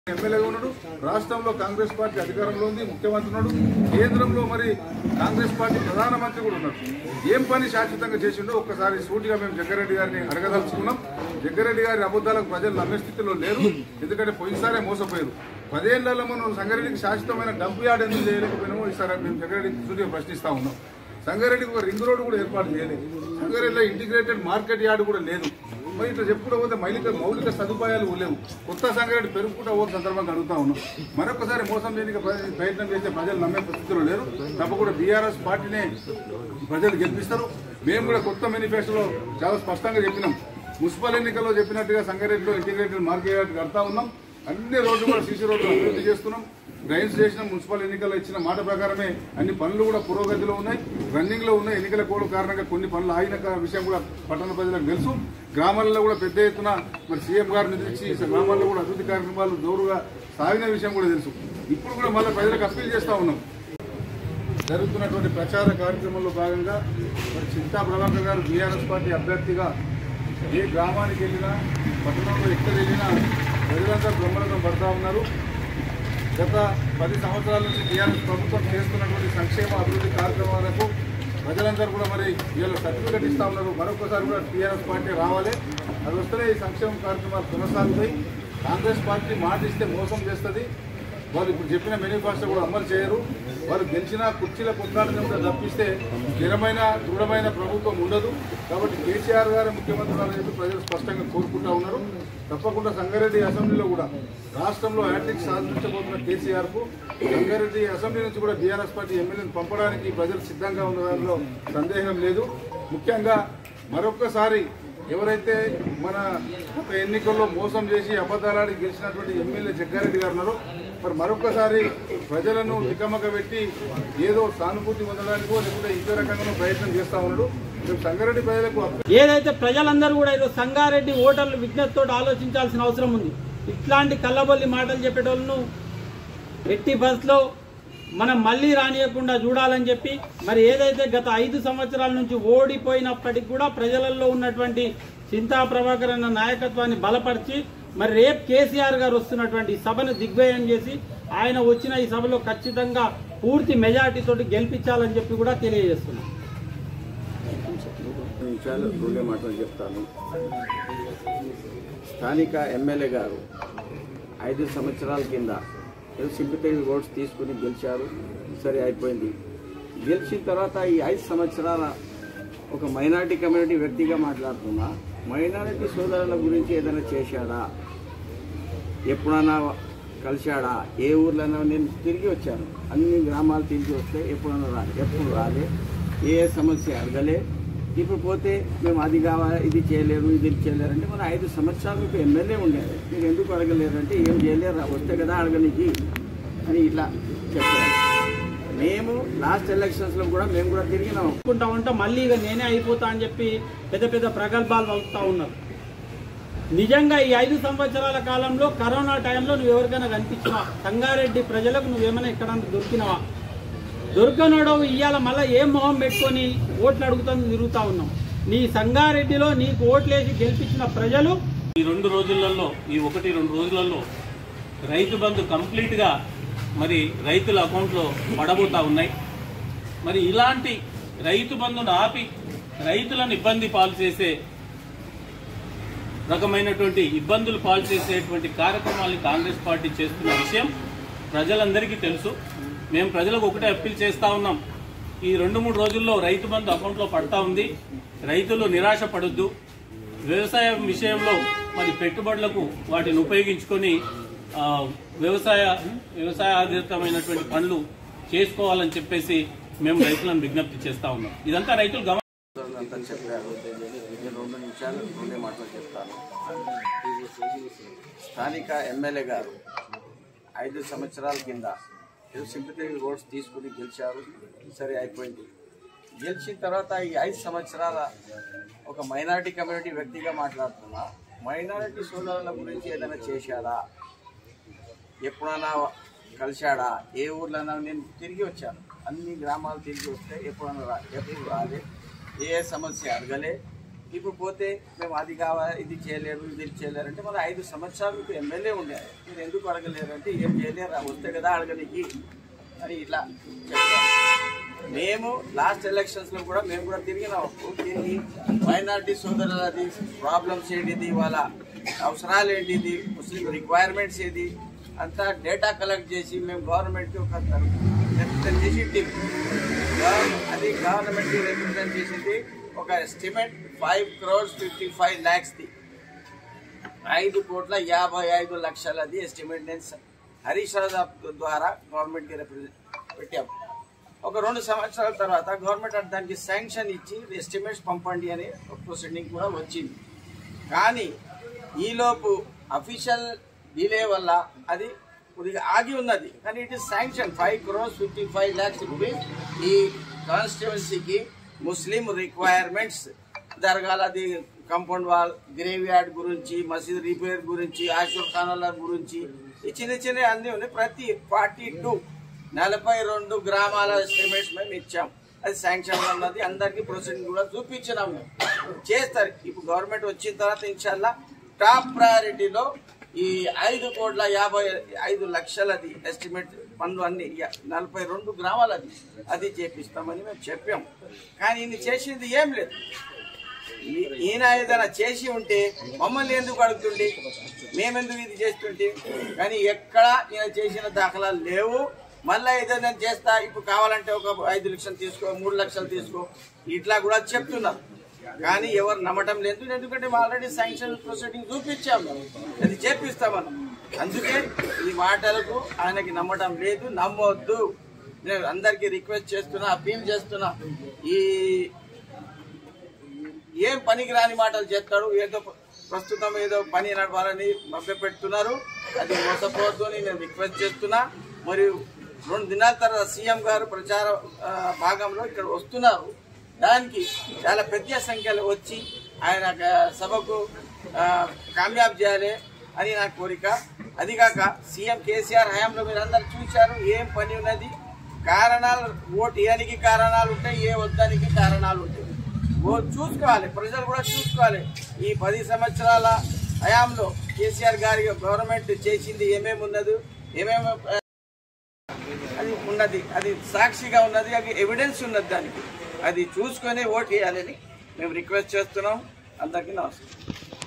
ఎమ్మెల్యేగా ఉన్నాడు రాష్ట్రంలో కాంగ్రెస్ పార్టీ అధికారంలో ఉంది ముఖ్యమంత్రి ఉన్నాడు కేంద్రంలో మరి కాంగ్రెస్ పార్టీ ప్రధానమంత్రి కూడా ఉన్నాడు ఏం పని శాశ్వతంగా చేసిండో ఒక్కసారి సూటిగా మేము జగ్గారెడ్డి గారిని అడగదలుచుకున్నాం జగ్గారెడ్డి గారి అబద్ధాలకు ప్రజలు నమ్మే స్థితిలో లేరు ఎందుకంటే పోయినసారే మోసపోయారు పదేళ్లలో మనం సంగారెడ్డికి శాశ్వతమైన డబ్బు యాడ్ ఎందుకు చేయలేకపోయినామో ఈసారి మేము జగ్గారెడ్డికి సూటిగా ప్రశ్నిస్తా ఉన్నాం సంగారెడ్డికి ఒక రింగ్ రోడ్ కూడా ఏర్పాటు చేయలేదు సంగారెడ్డిలో ఇంటిగ్రేటెడ్ మార్కెట్ యార్డ్ కూడా లేదు మరి ఇట్లా చెప్పుకుంటూ పోతే మౌలిక మౌలిక సదుపాయాలు లేవు కొత్త సంగారెడ్డి పెరుగుకుంటూ పోతే సందర్భంగా అడుగుతా ఉన్నాం మరొకసారి మోసం చేయడానికి ప్ర- ప్రయత్నం చేస్తే ప్రజలు నమ్మే పరిస్థితిలో లేరు తప్పకుండా బీఆర్ఎస్ పార్టీనే ప్రజలు గెలిపిస్తారు మేము కూడా కొత్త మేనిఫెస్టోలో చాలా స్పష్టంగా చెప్పినాం మున్సిపల్ ఎన్నికల్లో చెప్పినట్టుగా సంగారెడ్డిలో ఇంటిగ్రేటెడ్ మార్కెట్ యార్డ్ కడతా ఉన్నాం అన్ని రోడ్లు కూడా సీసీ రోడ్లు అభివృద్ధి చేస్తున్నాం డ్రైన్స్ చేసిన మున్సిపల్ ఎన్నికల్లో ఇచ్చిన మాట ప్రకారమే అన్ని పనులు కూడా పురోగతిలో ఉన్నాయి రన్నింగ్ లో ఉన్నాయి ఎన్నికల కోడ్ కారణంగా కొన్ని పనులు ఆగిన కా- విషయం కూడా పట్టణ ప్రజలకు తెలుసు గ్రామాల్లో కూడా పెద్ద ఎత్తున మరి సీఎం గారు నిధులిచ్చి ఈ గ్రామాల్లో కూడా అభివృద్ధి కార్యక్రమాలు జోరుగా సాగిన విషయం కూడా తెలుసు ఇప్పుడు కూడా మళ్ళీ ప్రజలకు అప్పీల్ చేస్తా ఉన్నాం జరుగుతున్నటువంటి ప్రచార కార్యక్రమంలో భాగంగా మరి చింతా ప్రభాకర్ గారు బీఆర్ఎస్ పార్టీ అభ్యర్థిగా ఏ గ్రామానికి వెళ్ళినా పట్టణంలో ఎక్కడ వెళ్ళినా ప్రజలంతా బ్రహ్మరథం పడతా ఉన్నారు గత పది సంవత్సరాల నుంచి టీఆర్ఎస్ ప్రభుత్వం చేస్తున్నటువంటి సంక్షేమ అభివృద్ధి కార్యక్రమాలకు ప్రజలందరూ కూడా మరి వీళ్ళు సర్టిఫికెట్ ఇస్తా ఉన్నారు మరొకసారి కూడా టీఆర్ఎస్ పార్టీ రావాలి అది వస్తేనే ఈ సంక్షేమ కార్యక్రమాలు కొనసాగుతాయి కాంగ్రెస్ పార్టీ మాట ఇస్తే మోసం చేస్తుంది వాళ్ళు ఇప్పుడు చెప్పిన మేనిఫెస్టో కూడా అమలు చేయరు వాళ్ళు గెలిచిన కుర్చీల కొట్లాటం కూడా తప్పిస్తే స్థిరమైన దృఢమైన ప్రభుత్వం ఉండదు కాబట్టి కేసీఆర్ గారు ముఖ్యమంత్రి గారు చెప్పి ప్రజలు స్పష్టంగా కోరుకుంటా ఉన్నారు తప్పకుండా సంగారెడ్డి అసెంబ్లీలో కూడా రాష్ట్రంలో హ్యాట్రిక్ సాధించబోతున్న కేసీఆర్ కు సంగారెడ్డి అసెంబ్లీ నుంచి కూడా బీఆర్ఎస్ పార్టీ ఎమ్మెల్యేని పంపడానికి ప్రజలు సిద్ధంగా ఉన్న దానిలో సందేహం లేదు ముఖ్యంగా మరొక్కసారి ఎవరైతే మన గత ఎన్నికల్లో మోసం చేసి అబద్ధాలాడి గెలిచినటువంటి ఎమ్మెల్యే జగ్గారెడ్డి గారు ఉన్నారో మరి మరొకసారి ప్రజలను తికమక పెట్టి ఏదో సానుభూతి పొందడానికో లేకపోతే ఇతర రకంగా ప్రయత్నం చేస్తా ఉన్నాడు మేము సంగారెడ్డి ప్రజలకు అప్ప- ఏదైతే ప్రజలందరూ కూడా ఈరోజు సంగారెడ్డి ఓటర్లు విజ్ఞతతో ఆలోచించాల్సిన అవసరం ఉంది ఇట్లాంటి కల్లబొల్లి మాటలు చెప్పేటోళ్ళను ఎట్టి బస్లో మనం మళ్ళీ రానియకుండా చూడాలని చెప్పి మరి ఏదైతే గత ఐదు సంవత్సరాల నుంచి ఓడిపోయినప్పటికి కూడా ప్రజలలో ఉన్నటువంటి చింతా ప్రభాకర్ అన్న నాయకత్వాన్ని బలపరిచి మరి రేపు కేసీఆర్ గారు వస్తున్నటువంటి ఈ సభను దిగ్విజయం చేసి ఆయన వచ్చిన ఈ సభలో ఖచ్చితంగా పూర్తి మెజార్టీతోటి గెలిపించాలని చెప్పి కూడా తెలియజేస్తున్నాం నిమిషాలు రెండే మాటలు చెప్తాను స్థానిక ఎమ్మెల్యే గారు ఐదు సంవత్సరాల కింద ఏదో సింపతైజ్ ఓట్స్ తీసుకుని గెలిచారు సరే అయిపోయింది గెలిచిన తర్వాత ఈ ఐదు సంవత్సరాల ఒక మైనారిటీ కమ్యూనిటీ వ్యక్తిగా మాట్లాడుతున్నా మైనారిటీ సోదరుల గురించి ఏదైనా చేశాడా ఎప్పుడైనా కలిశాడా ఏ ఊర్లోనైనా నేను తిరిగి వచ్చాను అన్ని గ్రామాలు తిరిగి వస్తే ఎప్పుడైనా రాలే ఎప్పుడు రాలే ఏ ఏ సమస్య అడగలే ఇప్పుడు పోతే మేము అది కావాలి ఇది చేయలేరు ఇది చేయలేరు అంటే మన ఐదు సంవత్సరాలు మీకు ఎమ్మెల్యే ఉండేది మీరు ఎందుకు అడగలేరు అంటే ఏం చేయలేరు రా, వస్తే కదా అడగనికి అని ఇట్లా చెప్పారు మేము లాస్ట్ ఎలక్షన్స్లో కూడా మేము కూడా తిరిగినాం అనుకుంటా ఉంటా మళ్ళీ ఇక నేనే అయిపోతా అని చెప్పి పెద్ద పెద్ద ప్రగల్భాలు పలుకుతా ఉన్నారు నిజంగా ఈ ఐదు సంవత్సరాల కాలంలో కరోనా టైంలో నువ్వు ఎవరికైనా కనిపించినావా సంగారెడ్డి ప్రజలకు నువ్వేమైనా ఎక్కడ దొరికినావా దొరకనోడు ఇవాళ మళ్ళీ ఏం మొహం పెట్టుకొని ఓట్లు అడుగుతాను తిరుగుతా ఉన్నాం నీ సంగారెడ్డిలో నీకు ఓట్లేసి గెలిపించిన ప్రజలు ఈ రెండు రోజులలో ఈ ఒకటి రెండు రోజులలో రైతు బంధు కంప్లీట్గా మరి రైతుల అకౌంట్లో పడబోతా ఉన్నాయి మరి ఇలాంటి రైతు బంధును ఆపి రైతులను ఇబ్బంది పాలు చేసే రకమైనటువంటి ఇబ్బందులు పాలు చేసేటువంటి కార్యక్రమాలను కాంగ్రెస్ పార్టీ చేస్తున్న విషయం ప్రజలందరికీ తెలుసు మేము ప్రజలకు ఒకటే అప్పీల్ చేస్తా ఉన్నాం ఈ రెండు మూడు రోజుల్లో రైతు బంధు అకౌంట్లో పడతా ఉంది రైతులు నిరాశ పడొద్దు వ్యవసాయం విషయంలో మరి పెట్టుబడులకు వాటిని ఉపయోగించుకొని ఆ, వ్యవసాయ వ్యవసాయ ఆధారితమైనటువంటి పనులు చేసుకోవాలని చెప్పేసి మేము రైతులను విజ్ఞప్తి చేస్తా ఉన్నాం ఇదంతా రైతులు గమ అంతా చెప్పారు నేను రెండు నిమిషాలు రెండే మాటలు చెప్తాను స్థానిక ఎమ్మెల్యే గారు ఐదు సంవత్సరాల కింద ఏదో సింపతైజ్ ఓట్స్ తీసుకుని గెలిచారు సరే అయిపోయింది గెలిచిన తర్వాత ఈ ఐదు సంవత్సరాల ఒక మైనారిటీ కమ్యూనిటీ వ్యక్తిగా మాట్లాడుతున్నా మైనారిటీ సోదరుల గురించి ఏదైనా చేశాడా ఎప్పుడైనా కలిశాడా ఏ ఊర్లోనైనా నేను తిరిగి వచ్చాను అన్ని గ్రామాలు తిరిగి వస్తే ఎప్పుడైనా రా ఎప్పుడు రాలే ఏ ఏ సమస్య అడగలే ఇప్పుడు పోతే మేము అది కావాలి ఇది చేయలేరు ఇది చేయలేరు అంటే మన ఐదు సంవత్సరాలు మీకు ఎమ్మెల్యే ఉండాలి మీరు ఎందుకు అడగలేరు అంటే ఏం చేయలేరు ఆ వస్తే కదా అడగనికి అని ఇట్లా చెప్పారు మేము లాస్ట్ ఎలక్షన్స్ లో కూడా మేము కూడా తిరిగినాం దీన్ని మైనార్టీ సోదరులది ప్రాబ్లమ్స్ ఏంటిది వాళ్ళ అవసరాలు ఏంటిది ముస్లిం రిక్వైర్మెంట్స్ ఏది అంతా డేటా కలెక్ట్ చేసి మేము గవర్నమెంట్కి ఒక రిప్రజెంట్ చేసి ఇట్టింది. గవర్- అది గవర్నమెంట్ రిప్రజెంట్ చేసింది ఒక estimate five crores fifty five ల్యాక్స్ది ఐదు కోట్ల యాభై ఐదు లక్షలది ఎస్టిమేట్ నేను స- హరీష్ రావు ద్వారా గవర్నమెంట్కి రిప్రజెంట్ పెట్టాం ఒక రెండు సంవత్సరాల తర్వాత గవర్నమెంట్ అంటే దానికి శాంక్షన్ ఇచ్చి ఎస్టిమేట్స్ పంపండి అనే ఒక ప్రొసీడింగ్ కూడా వచ్చింది కానీ ఈలోపు అఫీషియల్ డిలే వల్ల అది కొద్దిగా ఆగి ఉన్నది కానీ it is sanction five crores fifty five lakhs rupees ఈ కాన్స్టిట్యున్సీకి ముస్లిం రిక్వైర్మెంట్స్ జరగాలది కాంపౌండ్ వాల్ గ్రేవ్ యార్డ్ గురించి మసీద్ రిపేర్ గురించి ఆషూర్ ఖానాల గురించి ఈ చిన్న చిన్న అన్ని ఉన్నాయి ప్రతి ఫార్టీ టూ నలభై రెండు గ్రామాల ఎస్టిమేట్స్ మేము ఇచ్చాం అది శాంక్షన్ ఉన్నది అందరికీ ప్రొసీడింగ్ కూడా చూపించినాం మేము చేస్తారు ఇప్పుడు గవర్నమెంట్ వచ్చిన తర్వాత ఇన్షాల్లా టాప్ ప్రయారిటీలో ఈ ఐదు కోట్ల యాభై ఐదు లక్షలది ఎస్టిమేట్ పనులు అన్ని యా- నలభై రెండు గ్రామాలది అది చేపిస్తామని మేము చెప్పాం కానీ ఈయన చేసింది ఏం లేదు ఈ- ఈయన ఏదైనా చేసి ఉంటే మమ్మల్ని ఎందుకు అడుగుతుండే మేమెందుకు ఇది చేస్తుంటే కానీ ఎక్కడ ఈయన చేసిన దాఖలాలు లేవు మళ్ళీ ఏదైనా చేస్తా ఇప్పుడు కావాలంటే ఒక ఐదు లక్షలు తీసుకో మూడు లక్షలు తీసుకో ఇట్లా కూడా చెప్తున్నారు కానీ ఎవరు నమ్మటం లేదు ఎందుకంటే ఆల్రెడీ శాంక్షన్ ప్రొసీడింగ్ చూపించాము అది చేపిస్తామని అందుకే ఈ మాటలకు ఆయనకి నమ్మటం లేదు నమ్మొద్దు నేను అందరికీ రిక్వెస్ట్ చేస్తున్నా అపీల్ చేస్తున్నా ఈ ఏం పనికి రాని మాటలు చేస్తాడు ఏదో ప్రస్తుతం ఏదో పని నడవాలని మభ్య పెడుతున్నారు అది మోసపోవద్దు అని నేను రిక్వెస్ట్ చేస్తున్నా మరియు రెండు దినాల తర్వాత సీఎం గారు ప్రచార ఆ, భాగంలో ఇక్కడ వస్తున్నారు దానికి చాలా పెద్ద సంఖ్యలో వచ్చి ఆయన ఆ, సభకు ఆ, కామయాబ్ చేయాలి అని నా కోరిక అదిగాక సీఎం కేసీఆర్ హయాంలో మీరు అందరు చూశారు ఏం పని ఉన్నది కారణాలు ఓటు ఏనికి కారణాలు ఉంటాయి ఏ వద్దానికి కారణాలు ఉంటాయి ఓ చూసుకోవాలి ప్రజలు కూడా చూసుకోవాలి ఈ పది సంవత్సరాల హయాంలో కేసీఆర్ గారి గవర్నమెంట్ చేసింది ఏమేమి ఉన్నది ఏమేమి ఆ, అది ఉన్నది అది సాక్షిగా ఉన్నది అది ఎవిడెన్స్ ఉన్నది దానికి అది చూసుకొని ఓటు వేయాలని మేము రిక్వెస్ట్ చేస్తున్నాం అందరికీ నమస్కారం